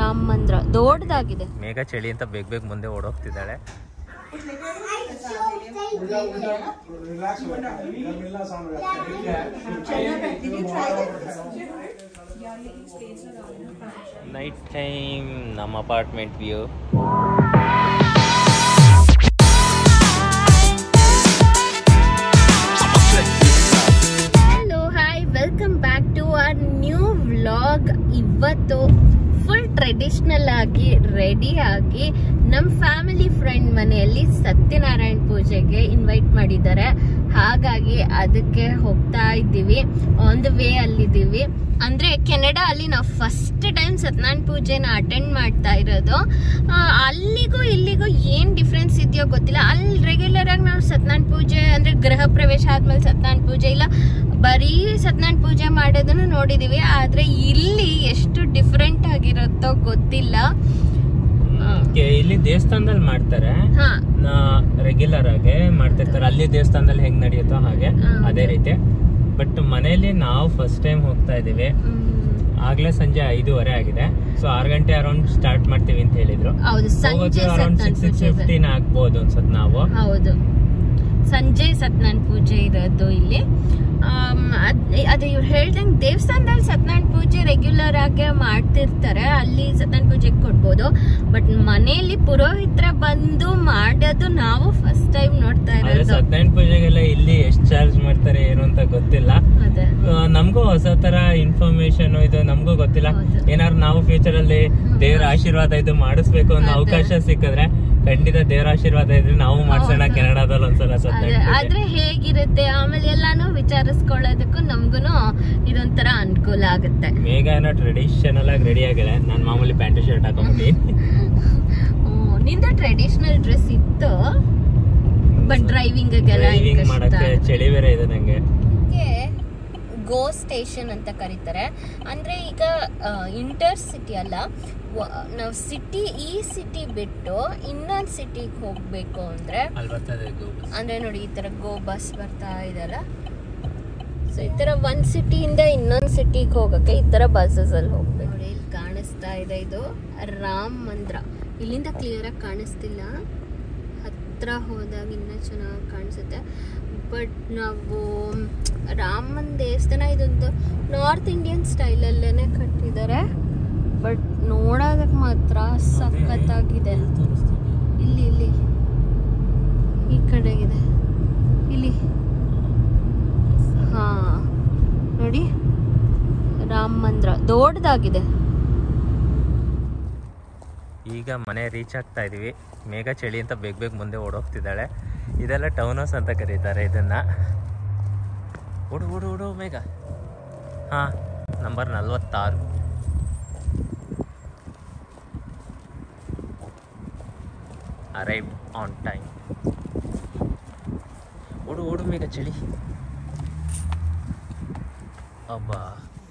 ರಾಮ ಮಂದಿರ ದೊಡ್ಡದಾಗಿದೆ ಮೇಘ ಚಳಿ ಅಂತ ಬೇಗ ಬೇಗ ಮುಂದೆ ಓಡೋಗ್ತಿದ್ದಾಳೆ ನೈಟ್ ಟೈಮ್ ನಮ್ಮ apartment view hello hi welcome back to our new vlog ಇವತ್ತು ಫುಲ್ ಟ್ರೆಡಿಷ್ನಲ್ ಆಗಿ ರೆಡಿ ಆಗಿ ನಮ್ಮ ಫ್ಯಾಮಿಲಿ ಫ್ರೆಂಡ್ ಮನೆಯಲ್ಲಿ ಸತ್ಯನಾರಾಯಣ ಪೂಜೆಗೆ ಇನ್ವೈಟ್ ಮಾಡಿದ್ದಾರೆ ಹಾಗಾಗಿ ಅದಕ್ಕೆ ಹೋಗ್ತಾ ಇದ್ದೀವಿ ಆನ್ ದ ವೇ ಅಲ್ಲಿದ್ದೀವಿ ಅಂದ್ರೆ ಕೆನಡಾ ಅಲ್ಲಿ ನಾವು ಫಸ್ಟ್ ಟೈಮ್ ಸತ್ಯನಾರಾಯಣ ಪೂಜೆನ ಅಟೆಂಡ್ ಮಾಡ್ತಾ ಇರೋದು ಆ, ಅಲ್ಲಿಗೂ ಇಲ್ಲಿಗೂ ಏನ್ ಡಿಫ್ರೆನ್ಸ್ ಇದೆಯೋ ಗೊತ್ತಿಲ್ಲ ಅಲ್ಲಿ ರೆಗ್ಯುಲರ್ ಆಗಿ ನಾವು ಸತ್ಯನಾರಾಯಣ ಪೂಜೆ ಅಂದ್ರೆ ಗೃಹ ಪ್ರವೇಶ ಆದ್ಮೇಲೆ ಸತ್ಯನಾರಾಯಣ ಪೂಜೆ ಇಲ್ಲ ಬರೀ ಸತ್ಯನಾರಾಯಣ ಪೂಜೆ ಮಾಡೋದನ್ನು ನೋಡಿದೀವಿ ಆದ್ರೆ ಇಲ್ಲಿ ಎಷ್ಟು ಡಿಫ್ರೆಂಟ್ ಆಗಿರುತ್ತೋ ಗೊತ್ತಿಲ್ಲ ಇಲ್ಲಿ ದೇವಸ್ಥಾನದಲ್ಲಿ ಮಾಡ್ತಾರೆ ಹಾ ರೆಗ್ಯುಲರ್ ಆಗಿ ಮಾಡ್ತಿರ್ತಾರೆ ಅಲ್ಲಿ ದೇವಸ್ಥಾನದಲ್ಲಿ ಹೆಂಗ್ ನಡೆಯುತ್ತೋ ಹಾಗೆ ಹಾ. ಅದೇ ರೀತಿ ಬಟ್ ಮನೆಯಲ್ಲಿ ನಾವು ಫಸ್ಟ್ ಟೈಮ್ ಹೋಗ್ತಾ ಇದೀವಿ ಹ್ಮ್. ಆಗ್ಲೇ ಸಂಜೆ ಐದೂವರೆ ಆಗಿದೆ ಸೊ ಆರು ಗಂಟೆ ಅರೌಂಡ್ ಸ್ಟಾರ್ಟ್ ಮಾಡ್ತೀವಿ ಅಂತ ಹೇಳಿದ್ರು ಹೌದು ಸಂಜೆ ಅರೌಂಡ್ ಸತ್ಯನಾರಾಯಣ ಸಿಕ್ಸ್ ಸಿಕ್ಸ್ ಪೂಜೆ ಇದೆ. ಫಿಫ್ಟೀನ್ ಆಗ್ಬೋದು ಅನ್ಸತ್ ನಾವು ಹೌದು ಸಂಜೆ ಸತ್ಯನಾರಾಯಣ ಪೂಜೆ ಇರೋದು ಇಲ್ಲಿ ಆಮ್, ಅದ್- ಅದು ಇವ್ರು ಹೇಳ್ದಂಗೆ ದೇವಸ್ಥಾನದಲ್ಲಿ ಸತ್ಯನಾರಾಯಣ ಪೂಜೆ ರೆಗ್ಯುಲರ್ ಆಗಿ ಮಾಡ್ತಿರ್ತಾರೆ ಅಲ್ಲಿ ಸತ್ಯನಾರಾಯಣ ಪೂಜೆಗೆ ಕೊಡ್ಬೋದು ಬಟ್ ಮನೆಯಲ್ಲಿ ಪುರೋಹಿತರ ಬಂದು ಮಾಡೋದು ನಾವು ಫಸ್ಟ್ ಟೈಮ್ ನೋಡ್ತಾ ಆದ್ರೆ ಇರೋದು ಸತ್ಯನಾರಾಯಣ ಪೂಜೆಗೆಲ್ಲ ಇಲ್ಲಿ ಎಷ್ಟ್ ಚಾರ್ಜ್ ಮಾಡ್ತಾರೆ ಏನು ಅಂತ ಗೊತ್ತಿಲ್ಲ ಅದೇ ಆ, ನಮ್ಗೂ ಹೊಸ ತರ ಇನ್ಫಾರ್ಮೇಶನ್ ಇದು ನಮ್ಗೂ ಗೊತ್ತಿಲ್ಲ ಹೌದು. ಏನಾದ್ರು ನಾವು ಫ್ಯೂಚರ್ ಅಲ್ಲಿ ದೇವರ ಆಶೀರ್ವಾದ ಇದು ಮಾಡಿಸ್ಬೇಕು ಅನ್ನೋ ಅದೇ. ಅವಕಾಶ ಸಿಕ್ಕಿದ್ರೆ ಖಂಡಿತ ದೇವರ ಆಶೀರ್ವಾದ ಇದ್ರೆ ನಾವು ಮಾಡ್ಸೋಣ ಹೌದು. ಕೆನಡಾದಲ್ಲಿ ಒಂದ್ಸಲ ಅದೇ ಸತ್ಯನಾರಾಯಣ ಪೂಜೆ ಆದ್ರೆ ಹೇಗಿರುತ್ತೆ ಆಮೇಲೆ ಎಲ್ಲಾನು ವಿಚಾರಿಸ್ಕೊಳ್ಳೋದಕ್ಕೂ ನಮ್ಗುನು ಇದೊಂಥರ ಅನುಕೂಲ ಆಗುತ್ತೆ ಮೇಘ ಏನೋ ಟ್ರೆಡಿಷನಲ್ ಆಗಿ ರೆಡಿ ಆಗಿಲ್ಲ ನಾನ್ ಮಾಮೂಲಿ ಪ್ಯಾಂಟ್ ಶರ್ಟ್ ಹಾಕೊಂಡ್ಬಿಟ್ಟು ಹ್ಮ್, ನಿಂದ ಟ್ರೆಡಿಷನಲ್ ಡ್ರೆಸ್ ಇತ್ತು ಬಟ್ ಡ್ರೈವಿಂಗ್ ಡ್ರೈವಿಂಗ್ ಮಾಡಕ್ಕೆ ಚಳಿ ಬೇರೆ ಇದೆ ನಂಗೆ ಗೋ ಸ್ಟೇಷನ್ ಅಂತ ಕರೀತಾರೆ ಅಂದ್ರೆ ಈಗ ಇಂಟರ್ ಸಿಟಿ ಅಲ್ಲ ವ- ನಾವು ಸಿಟಿ ಈ ಸಿಟಿ ಬಿಟ್ಟು ಇನ್ನೊಂದು ಸಿಟಿಗೆ ಹೋಗ್ಬೇಕು ಅಂದ್ರೆ ಅಲ್ಲಿ ಬರ್ತದೆ ಅಂದ್ರೆ ನೋಡಿ ಈ ತರ ಗೋ ಬಸ್ ಬರ್ತಾ ಇದೆಲ್ಲ ಸೊ ಈ ತರ ಒಂದ್ ಸಿಟಿಯಿಂದ ಇನ್ನೊಂದ್ ಸಿಟಿಗೆ ಹೋಗಕ್ಕೆ ಈ ತರ ಬಸ್ಸಸ್ ಅಲ್ಲಿ ಹೋಗ್ಬೇಕು ನೋಡಿ ಇಲ್ಲಿ ಕಾಣಿಸ್ತಾ ಇದೆ ಇದು ರಾಮ್ ಮಂದಿರ ಇಲ್ಲಿಂದ ಕ್ಲಿಯರ್ ಆಗಿ ಕಾಣಿಸ್ತಿಲ್ಲ ಹತ್ರ ಹೋದಾಗ ಇನ್ನೂ ಚೆನ್ನಾಗಿ ಕಾಣಿಸುತ್ತೆ ಬಟ್ ನಾವು ರಾಮನ್ ದೇವಸ್ಥಾನ ಇದೊಂದು ನಾರ್ತ್ ಇಂಡಿಯನ್ ಸ್ಟೈಲಲ್ಲೇ ಕಟ್ಟಿದ್ದಾರೆ ಬಟ್ ನೋಡೋದಕ್ಕೆ ಮಾತ್ರ ಸಖತ್ತಾಗಿದೆ ಇಲ್ಲಿ ಇಲ್ಲಿ ಈ ಕಡೆಗಿದೆ ಇಲ್ಲಿ ಹಾ ನೋಡಿ ರಾಮ ಮಂದಿರ ದೊಡ್ಡದಾಗಿದೆ ಈಗ ಮನೆ ರೀಚ್ ಆಗ್ತಾ ಇದೀವಿ ಮೇಘ ಚಳಿ ಅಂತ ಬೇಗ ಬೇಗ ಮುಂದೆ ಓಡೋಗ್ತಿದ್ದಾಳೆ ಇದೆಲ್ಲ ಟೌನ್ ಹೌಸ್ ಅಂತ ಕರೀತಾರೆ ಇದನ್ನ ಓಡು ಓಡು ಓಡು ಮೇಘ ಹಾ ನಂಬರ್ ನಲ್ವತ್ತಾರು ಅರೈವ್ ಆನ್ ಟೈಮ್ ಓಡು ಓಡು ಮೇಘ ಚಳಿ ಅಬ್ಬಾ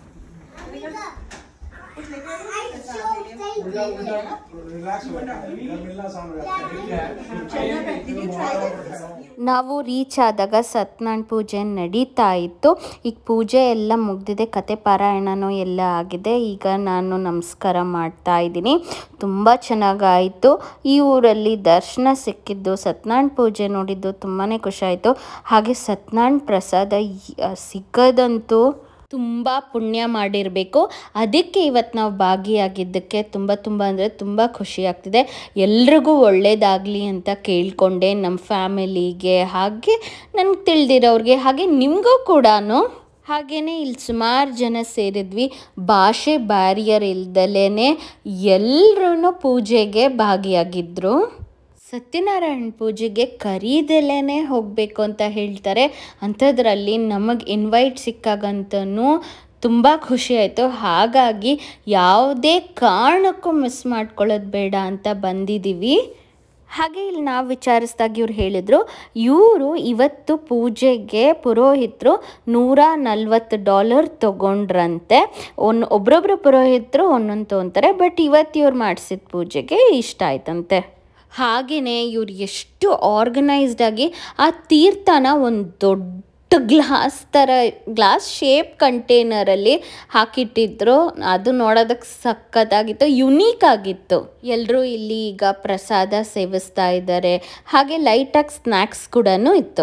ನಾವು ರೀಚ್ ಆದಾಗ ಸತ್ಯನಾರಾಯಣ ಪೂಜೆ ನಡೀತಾ ಇತ್ತು ಈಗ ಪೂಜೆ ಎಲ್ಲ ಮುಗ್ದಿದೆ ಕತೆ ಪಾರಾಯಣನೂ ಎಲ್ಲ ಆಗಿದೆ ಈಗ ನಾನು ನಮಸ್ಕಾರ ಮಾಡ್ತಾ ಇದ್ದೀನಿ ತುಂಬ ಚೆನ್ನಾಗಾಯಿತು ಈ ಊರಲ್ಲಿ ದರ್ಶನ ಸಿಕ್ಕಿದ್ದು ಸತ್ಯನಾರಾಯಣ ಪೂಜೆ ನೋಡಿದ್ದು ತುಂಬಾ ಖುಷಿಯಾಯಿತು ಹಾಗೆ ಸತ್ಯನಾರಾಯಣ ಪ್ರಸಾದ ಈ- ಸಿಗೋದಂತೂ ತುಂಬ ಪುಣ್ಯ ಮಾಡಿರಬೇಕು ಅದಕ್ಕೆ ಇವತ್ತು ನಾವು ಭಾಗಿಯಾಗಿದ್ದಕ್ಕೆ ತುಂಬ ತುಂಬ ಅಂದರೆ ತುಂಬ ಖುಷಿ ಆಗ್ತಿದೆ ಎಲ್ರಿಗೂ ಒಳ್ಳೇದಾಗಲಿ ಅಂತ ಕೇಳ್ಕೊಂಡೆ ನಮ್ಮ ಫ್ಯಾಮಿಲಿಗೆ ಹಾಗೆ ನನಗೆ ತಿಳಿದಿರೋರಿಗೆ ಹಾಗೆ ನಿಮಗೂ ಕೂಡ ಹಾಗೆಯೇ ಇಲ್ಲಿ ಸುಮಾರು ಜನ ಸೇರಿದ್ವಿ ಭಾಷೆ ಬ್ಯಾರಿಯರ್ ಇಲ್ದಲೇ ಎಲ್ಲರೂ ಪೂಜೆಗೆ ಭಾಗಿಯಾಗಿದ್ದರು ಸತ್ಯನಾರಾಯಣ ಪೂಜೆಗೆ ಕರೀದಲೇ ಹೋಗಬೇಕು ಅಂತ ಹೇಳ್ತಾರೆ ಅಂಥದ್ರಲ್ಲಿ ನಮಗೆ ಇನ್ವೈಟ್ ಸಿಕ್ಕಾಗಂತೂ ತುಂಬ ಖುಷಿ ಆಯಿತು ಹಾಗಾಗಿ ಯಾವುದೇ ಕಾರಣಕ್ಕೂ ಮಿಸ್ ಮಾಡ್ಕೊಳ್ಳೋದು ಬೇಡ ಅಂತ ಬಂದಿದ್ದೀವಿ ಹಾಗೆ ಇಲ್ಲಿ ನಾವು ವಿಚಾರಿಸಿದಾಗ ಇವ್ರು ಹೇಳಿದರು ಇವರು ಇವತ್ತು ಪೂಜೆಗೆ ಪುರೋಹಿತರು ನೂರ ನಲ್ವತ್ತು ಡಾಲರ್ ತೊಗೊಂಡ್ರಂತೆ ಒನ್ ಒಬ್ರೊಬ್ರು ಪುರೋಹಿತರು ಒಂದೊಂದು ತೊಗೊತಾರೆ ಬಟ್ ಇವತ್ತು ಇವ್ರು ಮಾಡಿಸಿದ ಪೂಜೆಗೆ ಇಷ್ಟ ಆಯ್ತಂತೆ ಹಾಗೆಯೇ ಇವ್ರು ಎಷ್ಟು ಆರ್ಗನೈಸ್ಡ್ ಆಗಿ ಆ ತೀರ್ಥನ ಒಂದು ದೊಡ್ಡ ಗ್ಲಾಸ್ ಥರ ಗ್ಲಾಸ್ ಶೇಪ್ ಕಂಟೈನರಲ್ಲಿ ಹಾಕಿಟ್ಟಿದ್ರು ಅದು ನೋಡೋದಕ್ಕೆ ಸಖತ್ತಾಗಿತ್ತು ಯುನೀಕ್ ಆಗಿತ್ತು ಎಲ್ಲರೂ ಇಲ್ಲಿ ಈಗ ಪ್ರಸಾದ ಸೇವಿಸ್ತಾ ಇದ್ದಾರೆ ಹಾಗೆ ಲೈಟಾಗಿ ಸ್ನ್ಯಾಕ್ಸ್ ಕೂಡ ಇತ್ತು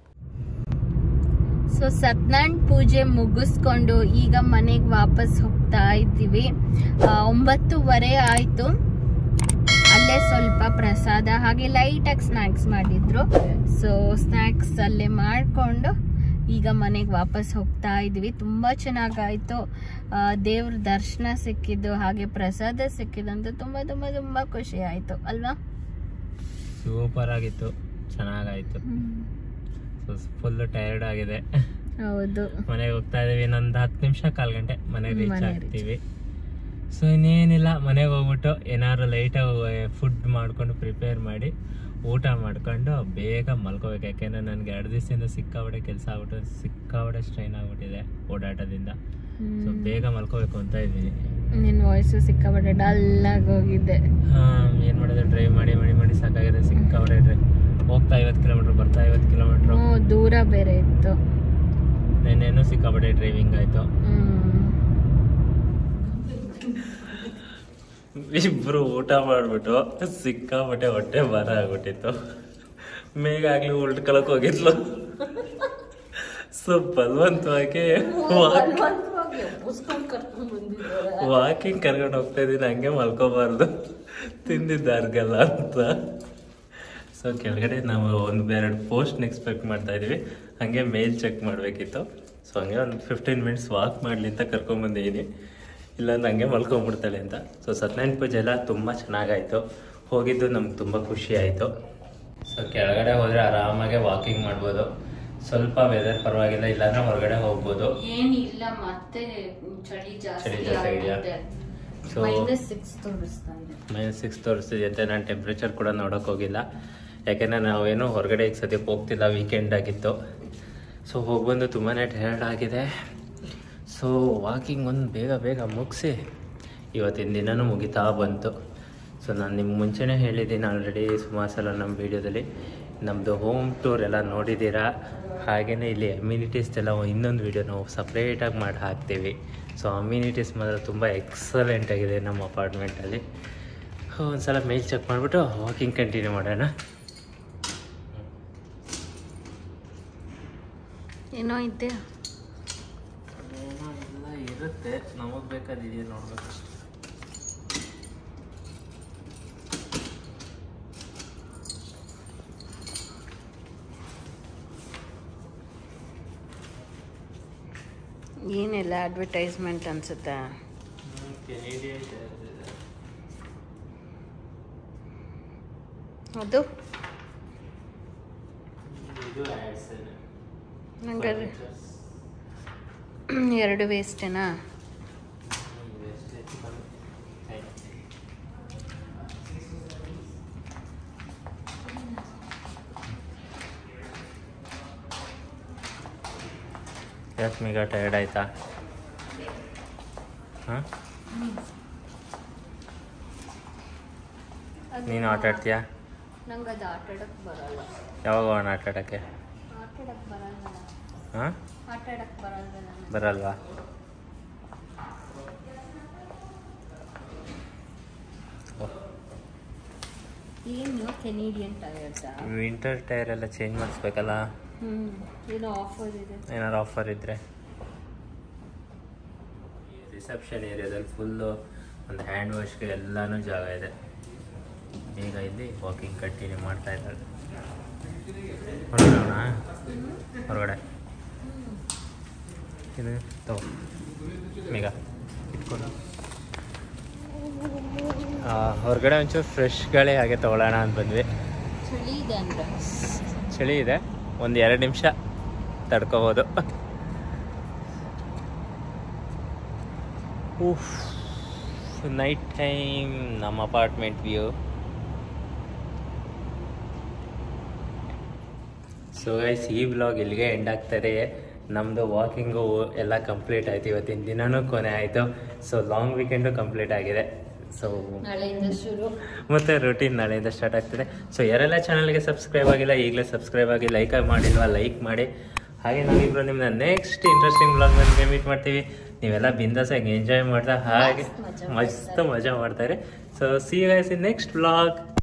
ಸೊ ಸತ್ಯನಾರಾಯಣ ಪೂಜೆ ಮುಗಿಸ್ಕೊಂಡು ಈಗ ಮನೆಗೆ ವಾಪಸ್ ಹೋಗ್ತಾ ಇದ್ದೀವಿ ಆ, ಒಂಬತ್ತುವರೆ ಆಯಿತು ಅಲ್ಲೇ ಸ್ವಲ್ಪ ಪ್ರಸಾದ ಹಾಗೆ ಲೈಟಾಗಿ ಸ್ನ್ಯಾಕ್ಸ್ ಮಾಡಿದ್ರು ಸೊ ಸ್ನ್ಯಾಕ್ಸ್ ಅಲ್ಲೇ ಮಾಡಿಕೊಂಡು ಈಗ ಮನೆಗೆ ವಾಪಸ್ ಹೋಗ್ತಾ ಇದ್ವಿ ತುಂಬ ಚೆನ್ನಾಗಾಯಿತು ದೇವ್ರ ದರ್ಶನ ಸಿಕ್ಕಿದ್ದು ಹಾಗೆ ಪ್ರಸಾದ ಸಿಕ್ಕಿದಂತೂ ತುಂಬ ತುಂಬ ತುಂಬ ಖುಷಿ ಆಯಿತು ಅಲ್ವಾ ಸೂಪರ್ ಆಗಿತ್ತು ಚೆನ್ನಾಗಾಯ್ತು ಸೊ ಫುಲ್ ಟಯರ್ಡ್ ಆಗಿದೆ ಹೌದು ಮನೆಗೆ ಹೋಗ್ತಾ ಇದೀವಿ ಇನ್ನೊಂದು ಹತ್ತು ನಿಮಿಷ ಕಾಲ್ ಗಂಟೆ ಮನೆಗೆ ರೀಚ್ ಮನೆಗ್ reach. ಆಗ್ತೀವಿ ಸೊ ಇನ್ನೇನಿಲ್ಲ ಮನೆಗೆ ಹೋಗ್ಬಿಟ್ಟು ಏನಾದ್ರು ಲೈಟಾಗಿ ಫುಡ್ ಮಾಡ್ಕೊಂಡು ಪ್ರಿಪೇರ್ ಮಾಡಿ ಊಟ ಮಾಡ್ಕೊಂಡು ಬೇಗ ಮಲ್ಕೋಬೇಕು ಯಾಕೆಂದ್ರೆ ನನಗೆ ಎರಡು ದಿವಸದಿಂದ ಸಿಕ್ಕಾಬಡೆ ಕೆಲಸ ಆಗ್ಬಿಟ್ಟು ಸಿಕ್ಕಾಬಡೆ ಸ್ಟ್ರೈನ್ ಆಗ್ಬಿಟ್ಟಿದೆ ಓಡಾಟದಿಂದ ಸೊ ಬೇಗ ಮಲ್ಕೋಬೇಕು ಅಂತ ಇದ್ದೀನಿ ನಿನ್ನ ವಾಯ್ಸು ಸಿಕ್ಕಾಪಟ್ಟೆ ಡಲ್ ಆಗಿ ಹೋಗಿದ್ದೆ ಏನು ಮಾಡಿದೆ ಡ್ರೈವ್ ಮಾಡಿ ಮಾಡಿ ಮಾಡಿ ಸಾಕಾಗಿದೆ ಸಿಕ್ಕಾಬಡೆ ಡ್ರೈವ್ ಹೋಗ್ತಾ ಐವತ್ತು ಕಿಲೋಮೀಟ್ರ್ ಬರ್ತಾ ಐವತ್ತು ಕಿಲೋಮೀಟ್ರು ಹ್ಞೂ ದೂರ ಬೇರೆ ಇತ್ತು ನೆನ್ನೆನೂ ಸಿಕ್ಕಾಬಡೆ ಡ್ರೈವಿಂಗ್ ಆಯಿತು ಹ್ಮ್ ಇಬ್ರು ಊಟ ಮಾಡ್ಬಿಟ್ಟು ಸಿಕ್ಕಾಪಟ್ಟೆ ಹೊಟ್ಟೆ ಭಾರ ಆಗ್ಬಿಟ್ಟಿತ್ತು ಮೇಘ ಆಗ್ಲಿ ಉಲ್ಟ್ಕೊಳಕ್ ಹೋಗಿದ್ಲು ಸೊ ಬಲವಂತವಾಗಿ ವಾಕಿಂಗ್ ಕರ್ಕೊಂಡು ಹೋಗ್ತಾ ಇದೀನಿ ಹಂಗೆ ಮಲ್ಕೋಬಾರ್ದು ತಿಂದಿದ್ದಾರ್ಗಲ್ಲ ಅಂತ ಸೊ ಕೆಳಗಡೆ ನಾವು ಒಂದು ಎರಡು ಪೋಸ್ಟ್ ಎಕ್ಸ್ಪೆಕ್ಟ್ ಮಾಡ್ತಾ ಇದೀವಿ ಹಂಗೆ ಮೇಲ್ ಚೆಕ್ ಮಾಡಬೇಕಿತ್ತು ಸೊ ಹಂಗೆ ಒಂದು ಫಿಫ್ಟೀನ್ ಮಿನಿಟ್ಸ್ ವಾಕ್ ಮಾಡಲಿ ಅಂತ ಕರ್ಕೊಂಬಂದಿದ್ದೀನಿ ಇಲ್ಲಾಂದ್ರೆ ಹಂಗೆ ಮಲ್ಕೊಂಡ್ಬಿಡ್ತಾಳೆ ಅಂತ ಸೊ ಸತ್ಯನಾರಾಯಣ ಪೂಜೆ ಎಲ್ಲ ತುಂಬ ಚೆನ್ನಾಗಾಯಿತು ಹೋಗಿದ್ದು ನಮ್ಗೆ ತುಂಬ ಖುಷಿ ಆಯಿತು ಸೊ ಕೆಳಗಡೆ ಹೋದರೆ ಆರಾಮಾಗೆ ವಾಕಿಂಗ್ ಮಾಡ್ಬೋದು ಸ್ವಲ್ಪ ವೆದರ್ ಪರವಾಗಿಲ್ಲ ಇಲ್ಲಾಂದ್ರೆ ಹೊರಗಡೆ ಹೋಗ್ಬೋದು ಏನಿಲ್ಲ ಮತ್ತೆ ಚಳಿ ಚಳಿ ಜಾಸ್ತಿ ಜಾಸ್ತಿ ಇದೆಯಾ? ಆಗಿದೆ ಸೊ ಮೈನಸ್ ಸಿಕ್ಸ್ ತೋರಿಸ್ತಾ ಇದೆ ಮೈನಸ್ ಸಿಕ್ಸ್ ತೋರಿಸ್ತಿದೆ ಅಂತ ನಾನು ಟೆಂಪ್ರೇಚರ್ ಕೂಡ ನೋಡೋಕೆ ಹೋಗಿಲ್ಲ ಯಾಕೆಂದರೆ ನಾವೇನು ಹೊರಗಡೆ ಈಗ ಸದ್ಯಕ್ಕೆ ಹೋಗ್ತಿಲ್ಲ ವೀಕೆಂಡ್ ಆಗಿತ್ತು ಸೊ ಹೋಗ್ಬಂದು ತುಂಬಾ ಟಯರ್ಡ್ ಆಗಿದೆ ಸೊ ವಾಕಿಂಗ್ ಒಂದು ಬೇಗ ಬೇಗ ಮುಗಿಸಿ ಇವತ್ತಿನ ದಿನನೂ ಮುಗಿತಾ ಬಂತು ಸೊ ನಾನು ನಿಮ್ಗೆ ಮುಂಚೆನೇ ಹೇಳಿದ್ದೀನಿ ಆಲ್ರೆಡಿ ಸುಮಾರು ಸಲ ನಮ್ಮ ವೀಡಿಯೋದಲ್ಲಿ ನಮ್ಮದು ಹೋಮ್ ಟೂರ್ ಎಲ್ಲ ನೋಡಿದ್ದೀರಾ ಹಾಗೆಯೇ ಇಲ್ಲಿ ಅಮ್ಯುನಿಟೀಸ್ ಎಲ್ಲ ಇನ್ನೊಂದು ವೀಡಿಯೋ ನಾವು ಸಪ್ರೇಟಾಗಿ ಮಾಡಿ ಹಾಕ್ತೀವಿ ಸೊ ಅಮ್ಯುನಿಟೀಸ್ ಮಾತ್ರ ತುಂಬ ಎಕ್ಸಲೆಂಟ್ ಆಗಿದೆ ನಮ್ಮ ಅಪಾರ್ಟ್ಮೆಂಟಲ್ಲಿ ಒಂದು ಸಲ ಮೇಲ್ ಚೆಕ್ ಮಾಡಿಬಿಟ್ಟು ವಾಕಿಂಗ್ ಕಂಟಿನ್ಯೂ ಮಾಡೋಣ ಏನೋ ಇದೆ ಎಲ್ಲ ಇರುತ್ತೆ ನಮಗೆ ಬೇಕಾದಿದೆಯಾ ನೋಡ್ಬೇಕು ಏನೆಲ್ಲ ಅಡ್ವರ್ಟೈಸ್ಮೆಂಟ್ ಅನ್ಸುತ್ತೆ ಅದು ಇದು ಆ್ಯಡ್ಸ್ ನಂಗೆ ಎರಡು ವೇಸ್ಟೇನಾ ರಶ್ಮಿಗ ಟಯರ್ಡ್ ಆಯ್ತಾ ಹಾಂ ನೀನು ಆಟ ಆಡ್ತೀಯಾ ನಂಗೆ ಅದು ಆಟ ಆಡಕ್ಕೆ ಬರಲ್ಲ ಯಾವಾಗ ಹೋಗೋಣ ಆಟ ಆಡೋಕ್ಕೆ ಆಟ ಆಡಕ್ಕೆ ಬರಲ್ಲ ಹಾಂ ಆಟ ಆಡಕ್ಕೆ ಬರಲ್ಲ ನನಗೆ ಬರಲ್ವಾ ಏನು ಕೆನೇಡಿಯನ್ ಟೈರ್ಸಾ ವಿಂಟರ್ ಟೈರ್ ಎಲ್ಲ ಚೇಂಜ್ ಮಾಡಿಸ್ಬೇಕಲ್ಲ ಹ್ಞೂ ಏನೋ ಆಫರ್ ಇದೆ ಏನಾರು ಆಫರ್ ಇದ್ದರೆ ರಿಸೆಪ್ಷನ್ ಏರಿಯಾದಲ್ಲಿ ಫುಲ್ಲು ಒಂದು ಹ್ಯಾಂಡ್ ವಾಶ್ಗೆ ಎಲ್ಲನೂ ಜಾಗ ಇದೆ ಈಗ ಇಲ್ಲಿ ವಾಕಿಂಗ್ ಕಂಟಿನ್ಯೂ ಮಾಡ್ತಾ ಇದ್ದಾಳೆ ಹೊರಗಡೆ ಹೊರಗಡೆ ಇದು ತಗೋ ಮೇಘ ಇಟ್ಕೊಂಡು ಆ, ಹೊರಗಡೆ ಒಂಚೂರು ಫ್ರೆಶ್ ಗಾಳಿ ಹಾಗೆ ತಗೊಳ್ಳೋಣ ಅಂತ ಬಂದ್ವಿ ಚಳಿ ಇದೆ ಅಂದ್ರೆ ಚಳಿ ಇದೆ ಒಂದು ಎರಡು ನಿಮಿಷ ತಡ್ಕೋಬೋದು ಉಫ್ ನೈಟ್ ಟೈಮ್ ನಮ್ಮ ಅಪಾರ್ಟ್ಮೆಂಟ್ ವ್ಯೂ ಸೊ ಗೈಸ್ ಈ ಬ್ಲಾಗ್ ಇಲ್ಲಿಗೆ ಎಂಡ್ ಆಗ್ತಾರೆ ನಮ್ಮದು ವಾಕಿಂಗು ಎಲ್ಲ ಕಂಪ್ಲೀಟ್ ಆಯ್ತು ಇವತ್ತಿನ ದಿನನೂ ಕೊನೆ ಆಯಿತು ಸೊ ಲಾಂಗ್ ವೀಕೆಂಡು ಕಂಪ್ಲೀಟ್ ಆಗಿದೆ ಸೊ ನಾಳೆಯಿಂದ ಶುರು ಮತ್ತೆ ರೂಟೀನ್ ನಾಳೆಯಿಂದ ಸ್ಟಾರ್ಟ್ ಆಗ್ತಿದೆ ಸೊ ಯಾರೆಲ್ಲ ಚಾನಲ್ಗೆ ಸಬ್ಸ್ಕ್ರೈಬ್ ಆಗಿಲ್ಲ ಈಗಲೇ ಸಬ್ಸ್ಕ್ರೈಬ್ ಆಗಿ ಲೈಕ್ ಮಾಡಿಲ್ವಾ ಲೈಕ್ ಮಾಡಿ ಹಾಗೆ ನಾವಿಬ್ರು ನಿಮ್ಮನ್ನ ನೆಕ್ಸ್ಟ್ ಇಂಟ್ರೆಸ್ಟಿಂಗ್ ಬ್ಲಾಗ್ ನಲ್ಲಿ ಮೀಟ್ ಮಾಡ್ತೀವಿ ನೀವೆಲ್ಲ ಬಿಂದಾಸಾಗಿ ಎಂಜಾಯ್ ಮಾಡ್ತಾ ಹಾಗೆ ಮಸ್ತ್ ಮಜಾ ಮಾಡ್ತಾರೆ so see guys in next blog